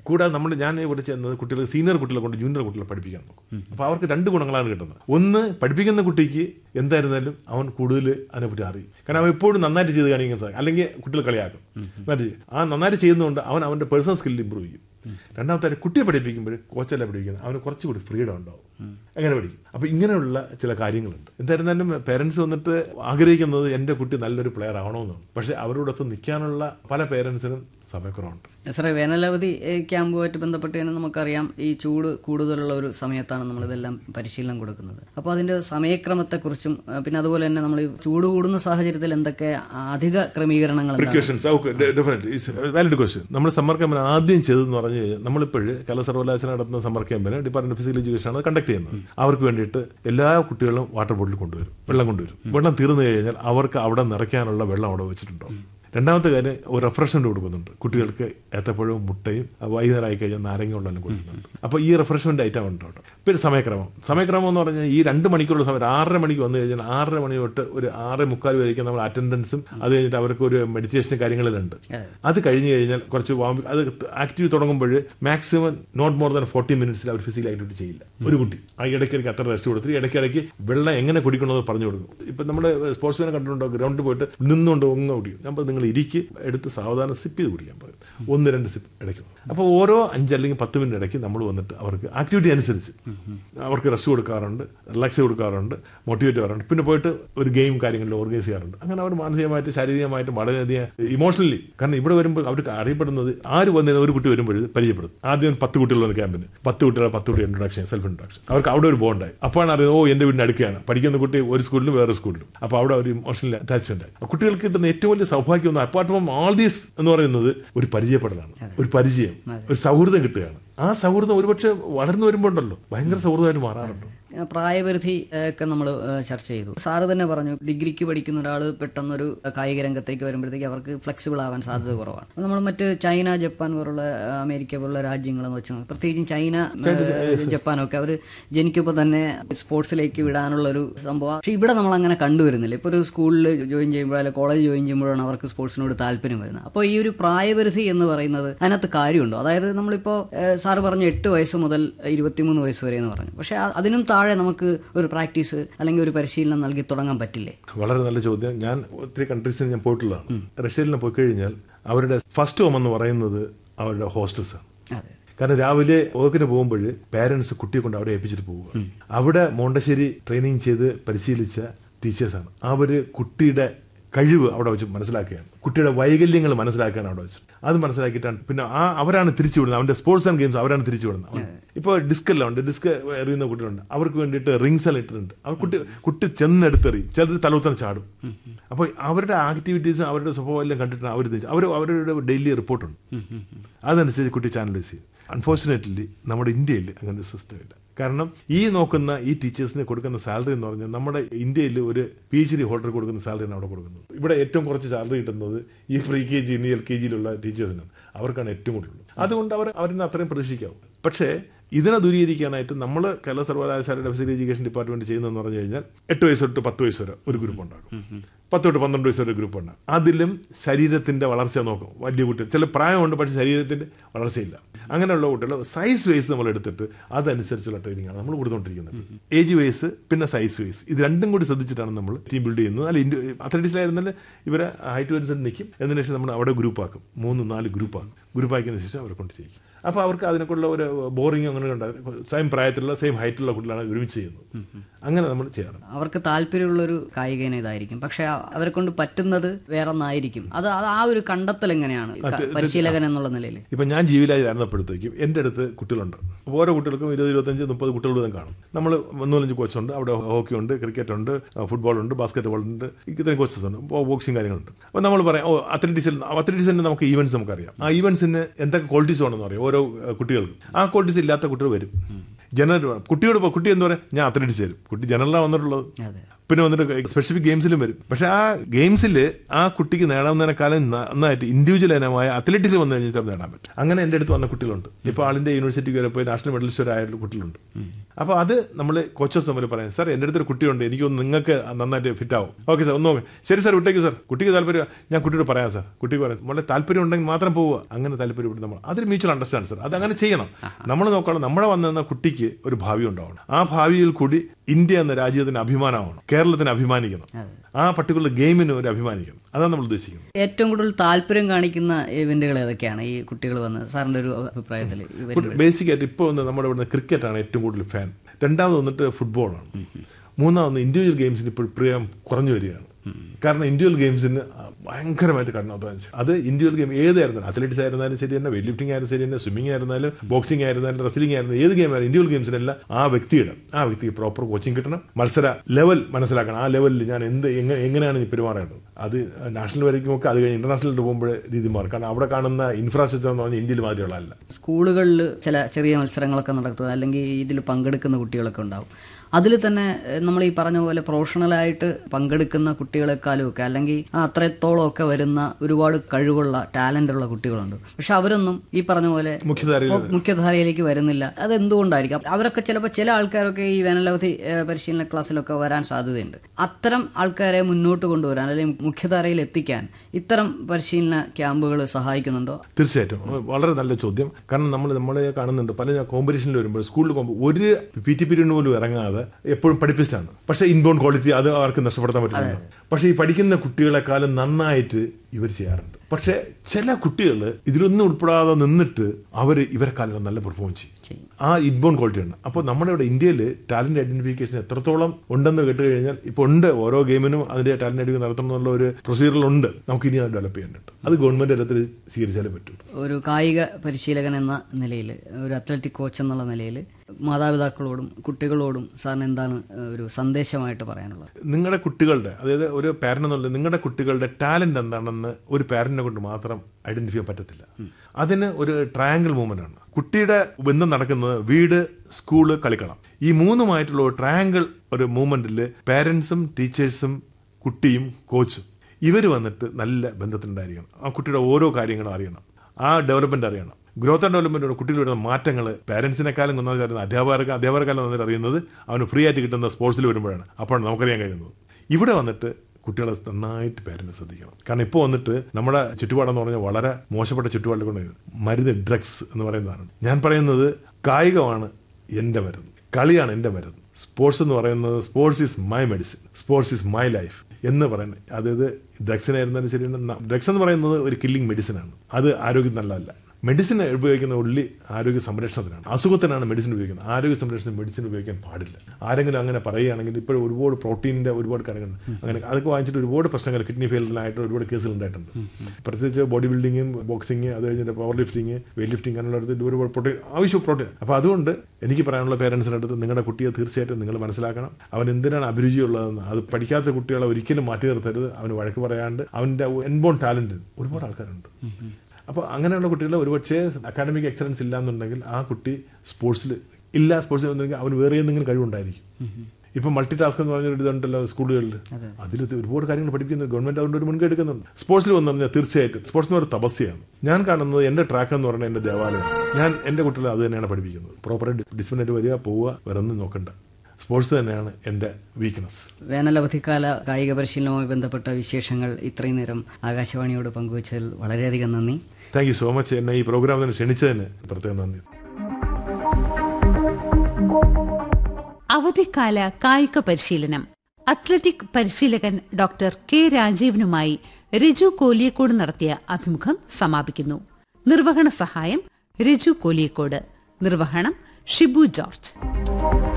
കൂടാതെ നമ്മൾ ഞാൻ ഇവിടെ ചെന്നത് കുട്ടികൾ സീനിയർ കുട്ടികളെ കൊണ്ട് ജൂനിയർ കുട്ടികളെ പഠിപ്പിക്കാൻ നോക്കും അപ്പോൾ അവർക്ക് രണ്ട് ഗുണങ്ങളാണ് കിട്ടുന്നത് ഒന്ന് പഠിപ്പിക്കുന്ന കുട്ടിക്ക് എന്തായിരുന്നാലും അവൻ കൂടുതൽ അതിനെപ്പറ്റി അറിയും കാരണം അവൻ എപ്പോഴും നന്നായിട്ട് ചെയ്ത് കാണിക്കാൻ സാധിക്കും അല്ലെങ്കിൽ കുട്ടികൾ കളിയാക്കും നന്നായിട്ട് ചെയ്യും. ആ നന്നായിട്ട് ചെയ്യുന്നതുകൊണ്ട് അവൻ അവൻ്റെ പേഴ്സണൽ സ്കില്ലിൽ ഇമ്പ്രൂവ് ചെയ്യും രണ്ടാമത്തെ കാര്യം കുട്ടിയെ പഠിപ്പിക്കുമ്പോൾ കോച്ചല്ല പഠിപ്പിക്കുന്നത് അവന് കുറച്ചുകൂടി ഫ്രീഡം ഉണ്ടാവും അങ്ങനെ പഠിക്കും അപ്പോൾ ഇങ്ങനെയുള്ള ചില കാര്യങ്ങളുണ്ട് എന്തായിരുന്നാലും പേരൻസ് വന്നിട്ട് ആഗ്രഹിക്കുന്നത് എൻ്റെ കുട്ടി നല്ലൊരു പ്ലെയർ ആവണമെന്നാണ് പക്ഷേ അവരോടൊത്ത് നിൽക്കാനുള്ള പല പേരൻസിനും സമയക്കുറവുണ്ട് സാറേ വേനലവധി ഏഹ്, ക്യാമ്പുമായിട്ട് ബന്ധപ്പെട്ട് തന്നെ നമുക്കറിയാം ഈ ചൂട് കൂടുതലുള്ള ഒരു സമയത്താണ് നമ്മളിതെല്ലാം പരിശീലനം കൊടുക്കുന്നത് അപ്പോൾ അതിൻ്റെ സമയക്രമത്തെക്കുറിച്ചും ഏഹ്, പിന്നെ അതുപോലെ തന്നെ നമ്മൾ ഈ ചൂട് കൂടുന്ന സാഹചര്യത്തിൽ എന്തൊക്കെ അധിക ക്രമീകരണങ്ങൾ എന്താണ്? Precautions okay definite it's valid question നമ്മൾ സമ്മർ ക്യാമ്പിന് ആദ്യം ചെയ്തതെന്ന് പറഞ്ഞു കഴിഞ്ഞാൽ നമ്മളിപ്പോൾ കേരള സർവകലാശാല നടത്തുന്ന സമ്മർ ക്യാമ്പിന് ഡിപ്പാർട്ട്മെന്റ് ഓഫ് ഫിസിക്കൽ എഡ്യൂക്കേഷൻ ആണ് കണ്ടക്ട് ചെയ്യുന്നത് അവർക്ക് വേണ്ടിയിട്ട് എല്ലാ കുട്ടികളും വാട്ടർ ബോട്ടിൽ കൊണ്ടുവരും വെള്ളം കൊണ്ടുവരും വെള്ളം തീർന്നു കഴിഞ്ഞാൽ അവർക്ക് അവിടെ നിറയ്ക്കാനുള്ള വെള്ളം അവിടെ വെച്ചിട്ടുണ്ടോ രണ്ടാമത്തെ കാര്യം ഒരു റിഫ്രഷ്മെന്റ് കൊടുക്കുന്നുണ്ട് കുട്ടികൾക്ക് ഏത്തപ്പഴവും മുട്ടയും വൈകുന്നേരം ആയി കഴിഞ്ഞാൽ നാരങ്ങ വെള്ളം കൊടുക്കുന്നുണ്ട് അപ്പോൾ ഈ റിഫ്രഷ്മെന്റ് ഐറ്റം ഉണ്ട് കേട്ടോ പിന്നെ സമയക്രമം സമയക്രമം എന്ന് പറഞ്ഞാൽ ഈ രണ്ട് മണിക്കൂറുള്ള സമയം ആറര മണിക്ക് വന്നു കഴിഞ്ഞാൽ ആറര മണി തൊട്ട് ഒരു ആറ് മുക്കാൽ വരേക്കും നമ്മൾ അറ്റൻഡൻസും അത് കഴിഞ്ഞിട്ട് അവർക്ക് ഒരു മെഡിറ്റേഷൻ കാര്യങ്ങളിലുണ്ട് അത് കഴിഞ്ഞ് കഴിഞ്ഞാൽ കുറച്ച് വാം- അത് ആക്റ്റീവ് തുടങ്ങുമ്പോൾ maximum not more than forty മിനിറ്റ്സിൽ അവർ ഫിസിക്കൽ ആക്ടിവിറ്റി ചെയ്യില്ല ഒരു കുട്ടി ആ ഇടയ്ക്കിടയ്ക്ക് അത്ര റെസ്റ്റ് കൊടുത്തിട്ട് ഇടയ്ക്കിടയ്ക്ക് വെള്ളം എങ്ങനെ കുടിക്കണമെന്ന് പറഞ്ഞു കൊടുക്കും ഇപ്പം നമ്മുടെ സ്പോർട്സ്മാനെ കണ്ടിട്ടുണ്ടോ ഗ്രൗണ്ടിൽ പോയിട്ട് നിന്നുകൊണ്ട് ഒങ്ങ കുടിക്കും അപ്പോൾ നിങ്ങൾ ഇരിക്ക് എടുത്ത് സാവധാനം സിപ്പ് ചെയ്ത് കുടിക്കാൻ പറയും ഒന്ന് രണ്ട് സിപ്പ് ഇടയ്ക്ക് അപ്പോൾ ഓരോ അഞ്ച് അല്ലെങ്കിൽ പത്ത് മിനിറ്റ് ഇടയ്ക്ക് നമ്മൾ വന്നിട്ട് അവർക്ക് ആക്ടിവിറ്റി അനുസരിച്ച് അവർക്ക് റെസ്റ്റ് കൊടുക്കാറുണ്ട് റിലാക്സ് കൊടുക്കാറുണ്ട് മോട്ടിവേറ്റ് ചെയ്യാറുണ്ട് പിന്നെ പോയിട്ട് ഒരു ഗെയിം കാര്യങ്ങളിൽ ഓർഗനൈസ് ചെയ്യാറുണ്ട് അങ്ങനെ അവർ മാനസികമായിട്ട് ശാരീരികമായിട്ട് വളരെയധികം ഇമോഷണലി കാരണം ഇവിടെ വരുമ്പോൾ അവർക്ക് അറിയപ്പെടുന്നത് ആര് വന്നതിന് ഒരു കുട്ടി വരുമ്പോൾ പരിചയപ്പെടും ആദ്യം പത്ത് കുട്ടികൾ വന്ന് ക്യാമ്പിന് പത്ത് കുട്ടികളെ പത്ത് കുട്ടി ഇൻട്രൊഡക്ഷൻ സെൽഫ് ഇൻട്രൊഡക്ഷൻ അവർക്ക് അവിടെ ഒരു ബോണ്ടായി അപ്പോഴാണ് അറിയുന്നത് ഓ എന്റെ വീടിന് അടുക്കുകയാണ് പഠിക്കുന്ന കുട്ടി ഒരു സ്കൂളിലും വേറെ സ്കൂളിലും അപ്പോൾ അവിടെ ഒരു ഇമോഷണൽ അറ്റാച്ച്മെന്റ് ആയി കുട്ടികൾക്ക് കിട്ടുന്ന ഏറ്റവും വലിയ സൗഭാഗ്യം ഒന്ന് അപ്പാർട്ട് ഫ്രം ഓൾ ദീസ് എന്ന് പറയുന്നത് ഒരു പരിചയപ്പെടലാണ് ഒരു പരിചയം ഒരു സൗഹൃദം കിട്ടുകയാണ് ആ സൗഹൃദം ഒരുപക്ഷെ വളർന്നു വരുമ്പോൾ ഉണ്ടല്ലോ ഭയങ്കര സൗഹൃദമായിട്ട് മാറാറുണ്ട് ഏഹ്, പ്രായപരിധി ഏഹ്, ഒക്കെ നമ്മൾ ചർച്ച ചെയ്തു സാറ് തന്നെ പറഞ്ഞു ഡിഗ്രിക്ക് പഠിക്കുന്ന ഒരാൾ പെട്ടെന്നൊരു കായിക രംഗത്തേക്ക് വരുമ്പോഴത്തേക്ക് അവർക്ക് ഫ്ലെക്സിബിൾ ആവാൻ സാധ്യത കുറവാണ് നമ്മൾ മറ്റ് ചൈന ജപ്പാൻ പോലുള്ള ഏഹ്, അമേരിക്ക പോലുള്ള രാജ്യങ്ങളെന്ന് വെച്ചാൽ പ്രത്യേകിച്ചും ചൈന ഏഹ്, ജപ്പാനൊക്കെ അവർ ജനിക്കുമ്പോൾ തന്നെ സ്പോർട്സിലേക്ക് വിടാനുള്ള ഒരു സംഭവം പക്ഷേ ഇവിടെ നമ്മൾ അങ്ങനെ കണ്ടുവരുന്നില്ല ഇപ്പോൾ ഒരു സ്കൂളിൽ ജോയിൻ ചെയ്യുമ്പോൾ അല്ലെങ്കിൽ കോളേജ് ജോയിൻ ചെയ്യുമ്പോഴാണ് അവർക്ക് സ്പോർട്സിനോട് താല്പര്യം വരുന്നത് അപ്പോൾ ഈ ഒരു പ്രായപരിധി എന്ന് പറയുന്നത് അതിനകത്ത് കാര്യമുണ്ടോ അതായത് നമ്മളിപ്പോൾ ഏഹ്, സാറ് പറഞ്ഞു എട്ട് വയസ്സ് മുതൽ ഇരുപത്തിമൂന്ന് വയസ്സ് വരെ എന്ന് പറഞ്ഞു പക്ഷേ ആ- അതിനും താഴെ നമുക്ക് ഒരു പ്രാക്ടീസ് അല്ലെങ്കിൽ ഒരു പരിശീലനം നൽകി തുടങ്ങാൻ പറ്റില്ലേ വളരെ നല്ല ചോദ്യം ഞാൻ ഒത്തിരി കൺട്രീസിൽ ഞാൻ പോയിട്ടുള്ളതാണ് റഷ്യയിൽ പോയി കഴിഞ്ഞാൽ അവരുടെ ഫസ്റ്റ് ഹോം എന്ന് പറയുന്നത് അവരുടെ ഹോസ്റ്റൽസ് ആണ് അതെ കാരണം രാവിലെ വർക്കിന് പോകുമ്പോൾ പാരന്റ്സ് കുട്ടിയെ കൊണ്ട് അവിടെ ഏൽപ്പിച്ചിട്ട് പോവുക അവിടെ മോണ്ടശ്ശേരി ട്രെയിനിങ് ചെയ്ത് പരിശീലിച്ച ടീച്ചേഴ്സാണ് അവര് കുട്ടിയുടെ കഴിവ് അവിടെ വെച്ച് മനസ്സിലാക്കുകയാണ് കുട്ടിയുടെ വൈകല്യങ്ങൾ മനസ്സിലാക്കുകയാണ് അവിടെ വെച്ച് അത് മനസ്സിലാക്കിയിട്ടാണ് പിന്നെ ആ അവരാണ് തിരിച്ചു വിടുന്നത് അവന്റെ സ്പോർട്സ് ആൻഡ് ഗെയിംസ് അവരാണ് തിരിച്ചു വിടുന്നത് അവൻ- ഇപ്പോൾ ഡിസ്ക് എല്ലാം ഉണ്ട് ഡിസ്ക് എറിയുന്ന കുട്ടികളുണ്ട് അവർക്ക് വേണ്ടിയിട്ട് റിങ്സ് എല്ലാം ഇട്ടിട്ടുണ്ട് അവർ കുട്ടി കുട്ടി ചെന്നെടുത്തെറിയും ചിലർ തലവുത്തം ചാടും അപ്പോൾ അവരുടെ ആക്ടിവിറ്റീസ് അവരുടെ സ്വഭാവം എല്ലാം കണ്ടിട്ടാണ് അവർ അവർ അവരുടെ ഡെയിലി റിപ്പോർട്ടുണ്ട് അതനുസരിച്ച് കുട്ടി ചാനലൈസ് ചെയ്യും അൺഫോർച്ചുനേറ്റ്ലി നമ്മുടെ ഇന്ത്യയിൽ അങ്ങനെ ഒരു സിസ്റ്റം ഇല്ല കാരണം ഈ നോക്കുന്ന ഈ ടീച്ചേഴ്സിന് കൊടുക്കുന്ന സാലറി എന്ന് പറഞ്ഞാൽ നമ്മുടെ ഇന്ത്യയിൽ ഒരു പി എച്ച് ഡി ഹോൾഡർ കൊടുക്കുന്ന സാലറിയാണ് അവിടെ കൊടുക്കുന്നത് ഇവിടെ ഏറ്റവും കുറച്ച് സാലറി കിട്ടുന്നത് ഈ pre K G L K ജിയിലുള്ള ടീച്ചേഴ്സിനാണ് അവർക്കാണ് ഏറ്റവും കൂടുതൽ അതുകൊണ്ട് അവർ അവരിൽ നിന്ന് അത്രയും പ്രതീക്ഷിക്കാവും പക്ഷേ ഇതിനെ ദൂരീകരിക്കാനായിട്ട് നമ്മൾ കേരള സർവകലാശാലയുടെ ഫിസിക്കൽ എഡ്യൂക്കേഷൻ ഡിപ്പാർട്ട്മെന്റ് ചെയ്യുന്നതെന്ന് പറഞ്ഞു കഴിഞ്ഞാൽ എട്ട് വയസ്സ് തൊട്ട് പത്ത് വയസ്സ് വരെ ഒരു ഗ്രൂപ്പ് ഉണ്ടാകും പത്ത് തൊട്ട് പന്ത്രണ്ട് വയസ്സ് വരെ ഒരു ഗ്രൂപ്പ് ഉണ്ടാകും അതിലും ശരീരത്തിന്റെ വളർച്ച നോക്കും വലിയ കുട്ടികൾ ചില പ്രായമുണ്ട് പക്ഷേ ശരീരത്തിന്റെ വളർച്ചയില്ല അങ്ങനെയുള്ള കുട്ടികൾ സൈസ് വൈസ് നമ്മൾ എടുത്തിട്ട് അതനുസരിച്ചുള്ള ട്രെയിനിങ് ആണ് നമ്മൾ കൊടുത്തുകൊണ്ടിരിക്കുന്നത് ഏജ് വൈസ് പിന്നെ സൈസ് വൈസ് ഇത് രണ്ടും കൂടി ശ്രദ്ധിച്ചിട്ടാണ് നമ്മൾ ടീം ബിൽഡ് ചെയ്യുന്നത് അല്ല ഇന്ത്യ അത്ലറ്റിക്സിലായിരുന്നാൽ ഇവരെ ഹൈറ്റ് വരുന്ന നിൽക്കും എന്നതിന് ശേഷം നമ്മൾ അവിടെ ഗ്രൂപ്പ് ആക്കും മൂന്ന് നാല് ഗ്രൂപ്പ് ആക്കും ഗ്രൂപ്പ് ആക്കിയതിന് ശേഷം അവരെ കൊണ്ട് ചെയ്യിക്കും അപ്പോൾ അവർക്ക് അതിനൊക്കെയുള്ള ഒരു ബോറിങ് അങ്ങനെ ഉണ്ടാകും സെയിം പ്രായത്തിലുള്ള സെയിം ഹൈറ്റിലുള്ള കുട്ടികളാണ് ഒരുമിച്ച് ചെയ്യുന്നത് അങ്ങനെ നമ്മൾ ചെയ്യാറ് അവർക്ക് താല്പര്യമുള്ളൊരു കായിക ഇനം ഇതായിരിക്കും പക്ഷെ അ- അവരെ കൊണ്ട് പറ്റുന്നത് വേറെ ഒന്നായിരിക്കും അത് അത് ആ ഒരു കണ്ടെത്തൽ എങ്ങനെയാണ് ക- പരിശീലകൻ എന്നുള്ള നിലയിൽ ഇപ്പം ഞാൻ ജീവിലായിരുന്നപ്പോഴത്തേക്കും എൻ്റെ അടുത്ത് കുട്ടികളുണ്ട് അപ്പോൾ ഓരോ കുട്ടികൾക്കും ഇരുപത് ഇരുപത്തഞ്ച് മുപ്പത് കുട്ടികൾ വീതം കാണും നമ്മൾ മൂന്നഞ്ച് കോച്ചുണ്ട് അവിടെ ഹോക്കി ഉണ്ട് ക്രിക്കറ്റ് ഉണ്ട് ഫുട്ബോൾ ഉണ്ട് ബാസ്കറ്റ് ബോൾ ഉണ്ട് ഇത്രയും കോച്ചസ് ഉണ്ട് ബോക്സിങ് കാര്യങ്ങളുണ്ട് അപ്പോൾ നമ്മൾ പറയാം ഓ അത്ലറ്റിക്സിൽ അത്ലറ്റിക്സിൻ്റെ നമുക്ക് ഈവൻസ് നമുക്കറിയാം ആ ഈവൻസിന് എന്തൊക്കെ ക്വാളിറ്റീസ് വേണമെന്ന് അറിയാം ഓരോ ഏഹ്, കുട്ടികൾക്കും ആ ക്വാളിറ്റീസ് ഇല്ലാത്ത കുട്ടികൾ വരും ജനറൽ കുട്ടിയോട് പോ- കുട്ടി എന്താ പറയുക ഞാൻ അത്ലറ്റിക്സ് തരും കുട്ടി ജനറലാണ് വന്നിട്ടുള്ളത് അതെ പിന്നെ വന്നിട്ട് സ്പെസിഫിക് ഗെയിംസിലും വരും പക്ഷെ ആ ഗെയിംസിൽ ആ കുട്ടിക്ക് നേടാവുന്നതിനേക്കാളും നന്നായിട്ട് ഇൻഡിവിജ്വൽ ഇനമായ അത്ലറ്റിക്സ് വന്നു കഴിഞ്ഞാൽ ചിലപ്പോൾ നേടാൻ പറ്റും അങ്ങനെ എൻ്റെ അടുത്ത് വന്ന കുട്ടികളുണ്ട് ഇപ്പോൾ ആളിൻ്റെ യൂണിവേഴ്സിറ്റിക്ക് വരെ പോയി നാഷണൽ മെഡലിസ്റ്റ് ആയിട്ടുള്ള കുട്ടികളുണ്ട് അപ്പോൾ അത് നമ്മൾ കോച്ചസ് തമ്മിൽ പറയാം സാർ എൻ്റെ അടുത്തൊരു കുട്ടിയുണ്ട് എനിക്കൊന്ന് നിങ്ങൾക്ക് നന്നായിട്ട് ഫിറ്റ് ആവും ഓക്കെ സാർ ഒന്ന് നോക്കാം ശരി സാർ വിട്ടേക്ക് സാർ കുട്ടിക്ക് താല്പര്യം ഞാൻ കുട്ടിയോട് പറയാം സാർ കുട്ടിക്ക് പറയാം വളരെ താല്പര്യം ഉണ്ടെങ്കിൽ മാത്രം പോവുക അങ്ങനെ താല്പര്യം നമ്മൾ അതൊരു മ്യൂച്വൽ അണ്ടർസ്റ്റാൻഡ് സാർ അത് അങ്ങനെ ചെയ്യണം നമ്മൾ നോക്കണം നമ്മുടെ വന്നിരുന്ന കുട്ടിക്ക് ഒരു ഭാവി ഉണ്ടാവണം ആ ഭാവിയിൽ കൂടി ഇന്ത്യ എന്ന രാജ്യത്തിന് അഭിമാനമാവണം കേരളത്തിന് അഭിമാനിക്കണം ആ പർട്ടിക്കുലർ ഗെയിമിന് ഒരു അഭിമാനിക്കണം അതാണ് നമ്മൾ ഉദ്ദേശിക്കുന്നത് ഏറ്റവും കൂടുതൽ താല്പര്യം കാണിക്കുന്ന ഇവന്റുകൾ ഏതൊക്കെയാണ് ഈ കുട്ടികൾ വന്ന് സാറിന്റെ ഒരു അഭിപ്രായത്തിൽ ബേസിക് ആയിട്ട് ഇപ്പോൾ വന്ന് നമ്മുടെ ഇവിടുന്ന് ക്രിക്കറ്റാണ് ഏറ്റവും കൂടുതൽ ഫാൻ രണ്ടാമത് വന്നിട്ട് ഫുട്ബോളാണ് മൂന്നാമത് ഇൻഡിവിജ്വൽ ഗെയിംസിന് ഇപ്പോൾ പ്രിയം കുറഞ്ഞു വരികയാണ് കാരണം ഇൻഡിവിജ്വൽ ഗെയിംസിന് ഭയങ്കരമായിട്ട് കഠിനാധ്വാനം ചെയ്യും അത് ഇൻഡിവിജ്വൽ ഗെയിം ഏതായിരുന്നാലും അത്ലറ്റിക്സ് ആയിരുന്നാലും ശരി തന്നെ വെയിറ്റ് ലിഫ്റ്റിംഗ് ആയാലും ശരി തന്നെ സ്വിമ്മിംഗ് ആയിരുന്നാലും ബോക്സിംഗ് ആയിരുന്നാലും റെസ്ലിംഗ് ആയിരുന്നാലും ഏത് ഗെയിം ആയാലും ഇൻഡിവിജ്വൽ ഗെയിംസിനെല്ലാം ആ വ്യക്തിയുടെ ആ വ്യക്തിക്ക് പ്രോപ്പർ കോച്ചിങ് കിട്ടണം മത്സര ലെവൽ മനസ്സിലാക്കണം ആ ലെവലിൽ ഞാൻ എന്ത് എങ്ങനെ എങ്ങനെയാണ് ഈ പെരുമാറേണ്ടത് അത് നാഷണൽ വരയ്ക്കും ഒക്കെ അത് കഴിഞ്ഞ് ഇന്റർനാഷണൽ പോകുമ്പോൾ രീതി മാറും കാരണം അവിടെ കാണുന്ന ഇൻഫ്രാസ്ട്രക്ചർ എന്ന് പറഞ്ഞാൽ ഇന്ത്യയിൽ മാതിരിയുള്ളതല്ല സ്കൂളുകളിൽ ചില ചെറിയ മത്സരങ്ങളൊക്കെ നടത്തുക അല്ലെങ്കിൽ ഇതിൽ പങ്കെടുക്കുന്ന കുട്ടികളൊക്കെ ഉണ്ടാവും അതിൽ തന്നെ എഹ്, നമ്മൾ ഈ പറഞ്ഞ പോലെ പ്രൊഫഷണലായിട്ട് പങ്കെടുക്കുന്ന കുട്ടികളെക്കാളും ഒക്കെ അല്ലെങ്കിൽ ആ അത്രത്തോളം ഒക്കെ വരുന്ന ഒരുപാട് കഴിവുള്ള ടാലന്റ് ഉള്ള കുട്ടികളുണ്ട് പക്ഷെ അവരൊന്നും ഈ പറഞ്ഞ പോലെ മുഖ്യധാരയിൽ ഇപ്പൊ മുഖ്യധാരയിലേക്ക് വരുന്നില്ല അത് എന്തുകൊണ്ടായിരിക്കും അവരൊക്കെ ചിലപ്പോൾ ചില ആൾക്കാരൊക്കെ ഈ വേനലവധി ഏഹ്, പരിശീലന ക്ലാസ്സിലൊക്കെ വരാൻ സാധ്യതയുണ്ട് അത്തരം ആൾക്കാരെ മുന്നോട്ട് കൊണ്ടുവരാൻ അല്ലെങ്കിൽ മുഖ്യധാരയിൽ എത്തിക്കാൻ ഇത്തരം പരിശീലന ക്യാമ്പുകൾ സഹായിക്കുന്നുണ്ടോ തീർച്ചയായിട്ടും വളരെ നല്ല ചോദ്യം കാരണം നമ്മൾ നമ്മളെ കാണുന്നുണ്ട് പല കോമ്പറ്റീഷനിൽ വരുമ്പോൾ സ്കൂളിൽ പോകുമ്പോൾ ഒരു പി ടി പീരീഡിന് പോലും ഇറങ്ങാതെ എപ്പോഴും പഠിപ്പിച്ചാണ് പക്ഷേ ഇൻബോൺ ക്വാളിറ്റി അത് അവർക്ക് നഷ്ടപ്പെടുത്താൻ പറ്റില്ല പക്ഷേ ഈ പഠിക്കുന്ന കുട്ടികളെക്കാളും നന്നായിട്ട് ഇവർ ചെയ്യാറുണ്ട് പക്ഷേ ചില കുട്ടികൾ ഇതിലൊന്നും ഉൾപ്പെടാതെ നിന്നിട്ട് അവർ ഇവരെക്കാളും നല്ല പെർഫോം ചെയ്യും ആ ഇൻബോൺ ക്വാളിറ്റി ഉണ്ട് അപ്പോൾ നമ്മുടെ ഇവിടെ ഇന്ത്യയിൽ ടാലന്റ് ഐഡന്റിഫിക്കേഷൻ എത്രത്തോളം ഉണ്ടെന്ന് കേട്ട് കഴിഞ്ഞാൽ ഇപ്പോൾ ഉണ്ട് ഓരോ ഗെയിമിനും അതിന്റെ ടാലന്റ് ഐഡന്റിഫിക്കേഷൻ നടത്തണം എന്നുള്ള ഒരു പ്രൊസീജിയർ ഉണ്ട് നമുക്ക് ഇനി അത് ഡെവലപ്പ് ചെയ്യാനുണ്ട് അത് ഗവൺമെന്റ് തലത്തിൽ സ്വീകരിച്ചാലേ പറ്റൂ ഒരു കായിക പരിശീലകൻ എന്ന നിലയിൽ ഒരു അത്ലറ്റിക് കോച്ച് എന്നുള്ള നിലയിൽ മാതാപിതാക്കളോടും കുട്ടികളോടും സാറിന് എന്താണ് ഏഹ്, ഒരു സന്ദേശമായിട്ട് പറയാനുള്ളത് നിങ്ങളുടെ കുട്ടികളുടെ അതായത് ഒരു പാരന്റ് എന്നുള്ള നിങ്ങളുടെ കുട്ടികളുടെ ടാലന്റ് എന്താണെന്ന് ഒരു പാരന്റിനെ കൊണ്ട് മാത്രം ഐഡന്റിഫൈ ചെയ്യാൻ പറ്റത്തില്ല അതിന് ഒരു ട്രയാങ്കിൾ മൂവ്മെന്റ് ആണ് കുട്ടിയുടെ ബന്ധം നടക്കുന്നത് വീട് സ്കൂള് കളിക്കളം ഈ മൂന്നുമായിട്ടുള്ള ഒരു ട്രയാങ്കിൾ ഒരു മൂവ്മെന്റിൽ പാരന്റ്സും ടീച്ചേഴ്സും കുട്ടിയും കോച്ചും ഇവർ വന്നിട്ട് നല്ല ബന്ധത്തിലുണ്ടായിരിക്കണം ആ കുട്ടിയുടെ ഓരോ കാര്യങ്ങളും അറിയണം ആ ഡെവലപ്മെന്റ് അറിയണം ഗ്രോത്ത് ആൻഡ് ഡെവലപ്മെന്റ് കുട്ടിയിൽ വരുന്ന മാറ്റങ്ങൾ പാരന്റ്സിനെക്കാളും ഒന്നാമത് അറിയുന്നത് അധ്യാപകർക്ക് അധ്യാപകർക്കാലം വന്നിട്ട് അറിയുന്നത് അവന് ഫ്രീ ആയിട്ട് കിട്ടുന്ന സ്പോർട്സിൽ വരുമ്പോഴാണ് അപ്പോഴാണ് നമുക്കറിയാൻ കഴിയുന്നത് ഇവിടെ വന്നിട്ട് കുട്ടികളെ നന്നായിട്ട് പേരന്റ് ശ്രദ്ധിക്കണം കാരണം ഇപ്പോൾ വന്നിട്ട് നമ്മുടെ ചുറ്റുപാടെന്ന് പറഞ്ഞാൽ വളരെ മോശപ്പെട്ട ചുറ്റുപാടിൽ കൊണ്ട് മരുന്ന് ഡ്രഗ്സ് എന്ന് പറയുന്നതാണ് ഞാൻ പറയുന്നത് കായികമാണ് എൻ്റെ മരുന്ന് കളിയാണ് എൻ്റെ മരുന്ന് സ്പോർട്സ് എന്ന് പറയുന്നത് sports is my medicine sports is my life എന്ന് പറയുന്നത് അതായത് ഡ്രഗ്സിനായിരുന്നാലും ശരി ഡ്രഗ്സ് എന്ന് പറയുന്നത് ഒരു കില്ലിംഗ് മെഡിസിനാണ് അത് ആരോഗ്യം നല്ലതല്ല മെഡിസിൻ ഉപയോഗിക്കുന്ന ഉള്ളി ആരോഗ്യ സംരക്ഷണത്തിനാണ് അസുഖത്തിനാണ് മെഡിസിൻ ഉപയോഗിക്കുന്നത് ആരോഗ്യ സംരക്ഷണത്തിന് മെഡിസിൻ ഉപയോഗിക്കാൻ പാടില്ല ആരെങ്കിലും അങ്ങനെ പറയുകയാണെങ്കിൽ ഇപ്പോൾ ഒരുപാട് പ്രോട്ടീനിന്റെ ഒരുപാട് കാര്യങ്ങളുണ്ട് അങ്ങനെ അതൊക്കെ വാങ്ങിച്ചിട്ട് ഒരുപാട് പ്രശ്നങ്ങൾ കിഡ്നി ഫെയിലിയറായിട്ട് ഒരുപാട് കേസുകൾ ഉണ്ടായിട്ടുണ്ട് പ്രത്യേകിച്ച് ബോഡി ബിൽഡിങ്ങും ബോക്സിങ് അത് കഴിഞ്ഞിട്ട് പവർ ലിഫ്റ്റിംഗ് വെയിറ്റ് ലിഫ്റ്റിംഗ് അങ്ങനെയുള്ള അടുത്ത് ഒരുപാട് പ്രോട്ടീൻ ആവശ്യം പ്രോട്ടീൻ അപ്പോൾ അതുകൊണ്ട് എനിക്ക് പറയാനുള്ള പേരൻസിൻ്റെ അടുത്ത് നിങ്ങളുടെ കുട്ടിയെ തീർച്ചയായിട്ടും നിങ്ങൾ മനസ്സിലാക്കണം അവൻ എന്തിനാണ് അഭിരുചിയുള്ളതെന്ന് അത് പഠിക്കാത്ത കുട്ടികളെ ഒരിക്കലും മാറ്റി നിർത്തരുത് അവന് വഴക്ക് പറയാണ്ട് അവൻ്റെ എൻബോൺ ടാലന്റ് ഒരുപാട് ആൾക്കാരുണ്ട് അപ്പോൾ അങ്ങനെയുള്ള കുട്ടികളെ ഒരുപക്ഷേ അക്കാഡമിക് എക്സലൻസ് ഇല്ല എന്നുണ്ടെങ്കിൽ ആ കുട്ടി സ്പോർട്സിൽ ഇല്ല സ്പോർട്സിൽ വന്നെങ്കിൽ അവന് വേറെ എന്തെങ്കിലും കഴിവുണ്ടായിരിക്കും ഇപ്പൊ മൾട്ടി ടാസ്ക് എന്ന് പറഞ്ഞൊരു ഇതുണ്ടല്ലോ സ്കൂളുകളിൽ അതിൽ ഒരുപാട് കാര്യങ്ങൾ പഠിക്കുന്നു ഗവൺമെന്റ് അതുകൊണ്ട് ഒരു മുൻകൈ എടുക്കുന്നുണ്ട് സ്പോർട്സിൽ വന്നു പറഞ്ഞാൽ തീർച്ചയായിട്ടും സ്പോർട്സ് എന്ന് ഒരു തപസ്യയാണ് ഞാൻ കാണുന്നത് എന്റെ ട്രാക്ക് എന്ന് പറയുന്നത് എന്റെ ദേവാലയം ഞാൻ എന്റെ കുട്ടികളെ അത് തന്നെയാണ് പഠിപ്പിക്കുന്നത് പ്രോപ്പറായിട്ട് ഡിസിപ്ലിനായിട്ട് വരിക പോവുക വരന്ന് നോക്കണ്ട സ്പോർട്സ് തന്നെയാണ് എന്റെ വീക്ക്നെസ് വേനലവധിക്കാല കായിക പരിശീലനവുമായി ബന്ധപ്പെട്ട വിശേഷങ്ങൾ ഇത്രയും നേരം ആകാശവാണിയോട് പങ്കുവച്ചതിൽ വളരെയധികം നന്ദി താങ്ക് യു സോ മച്ച് എന്നെ ഈ പ്രോഗ്രാമിന് ക്ഷണിച്ചതിന് പ്രത്യേകം നന്ദി അവധിക്കാല കായിക പരിശീലനം അത്ലറ്റിക് പരിശീലകൻ ഡോക്ടർ കെ രാജീവനുമായി രജു കോലിയക്കോട് നടത്തിയ അഭിമുഖം സമാപിക്കുന്നു നിർവഹണ സഹായം രജു കോലിയക്കോട് നിർവഹണം ഷിബു ജോർജ്